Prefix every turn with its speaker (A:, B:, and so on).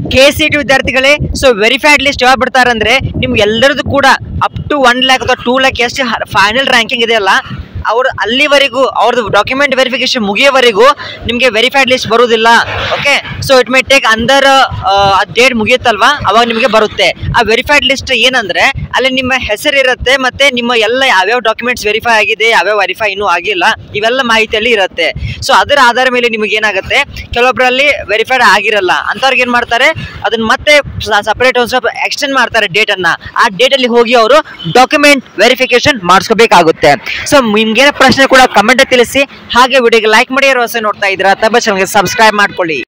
A: K C T ವಿದ್ಯಾರ್ಥಿಗಳೇ so verified list ಯಾವಾಗ ಬಿಡ್ತಾರೆ ಅಂದ್ರೆ ನಿಮ್ಗೆ ಎಲ್ಲರದು ಕೂಡ ಅಪ್ ಟು ಒನ್ ಲ್ಯಾಕ್ ಅಥವಾ ಟೂ ಲ್ಯಾಕ್ ಎಷ್ಟು ಫೈನಲ್ ರ್ಯಾಂಕಿಂಗ್ ಇದೆಯಲ್ಲ ಅವ್ರು ಅಲ್ಲಿವರೆಗೂ ಅವ್ರದ್ದು ಡಾಕ್ಯುಮೆಂಟ್ ವೆರಿಫಿಕೇಶನ್ ಮುಗಿಯೋವರೆಗೂ ನಿಮಗೆ ವೆರಿಫೈಡ್ ಲಿಸ್ಟ್ ಬರುವುದಿಲ್ಲ okay so it may take ಅಂದರ್ ಡೇಟ್ ಮುಗಿಯುತ್ತಲ್ವಾ ಅವಾಗ ನಿಮಗೆ ಬರುತ್ತೆ ಆ ವೆರಿಫೈಡ್ ಲಿಸ್ಟ್ ಏನಂದ್ರೆ ಅಲ್ಲಿ ನಿಮ್ಮ ಹೆಸರು ಇರುತ್ತೆ ಮತ್ತೆ ನಿಮ್ಮ ಎಲ್ಲ ಯಾವ್ಯಾವ ಡಾಕ್ಯುಮೆಂಟ್ಸ್ ವೆರಿಫೈ ಆಗಿದೆ ಯಾವ್ಯಾವ ವೆರಿಫೈ ಇನ್ನೂ ಆಗಿಲ್ಲ ಇವೆಲ್ಲ ಮಾಹಿತಿಯಲ್ಲಿ ಇರುತ್ತೆ ಸೊ ಅದರ ಆಧಾರ ಮೇಲೆ ನಿಮಗೆ ಏನಾಗುತ್ತೆ ಕೆಲವೊಬ್ಬರಲ್ಲಿ ವೆರಿಫೈಡ್ ಆಗಿರಲ್ಲ ಅಂಥವ್ರಿಗೆ ಏನು ಮಾಡ್ತಾರೆ ಅದನ್ನ ಮತ್ತೆ ಸಪರೇಟ್ ಒಂದು ಸ್ವಲ್ಪ ಎಕ್ಸ್ಟೆಂಡ್ ಮಾಡ್ತಾರೆ ಡೇಟನ್ನ ಆ ಡೇಟಲ್ಲಿ ಹೋಗಿ ಅವರು ಡಾಕ್ಯುಮೆಂಟ್ ವೆರಿಫಿಕೇಶನ್ ಮಾಡಿಸ್ಕೋಬೇಕಾಗುತ್ತೆ ಸೊ ನಿಮ್ಗೇನೋ ಪ್ರಶ್ನೆ ಕೂಡ ಕಮೆಂಟ್ ತಿಳಿಸಿ ಹಾಗೆ ವಿಡಿಯೋಗೆ ಲೈಕ್ ಮಾಡಿ ಹೊಸ ನೋಡ್ತಾ ಇದ್ದೀರಾ ತಮ್ಮ ಚಾನಲ್ಗೆ ಸಬ್ಸ್ಕ್ರೈಬ್ ಮಾಡ್ಕೊಳ್ಳಿ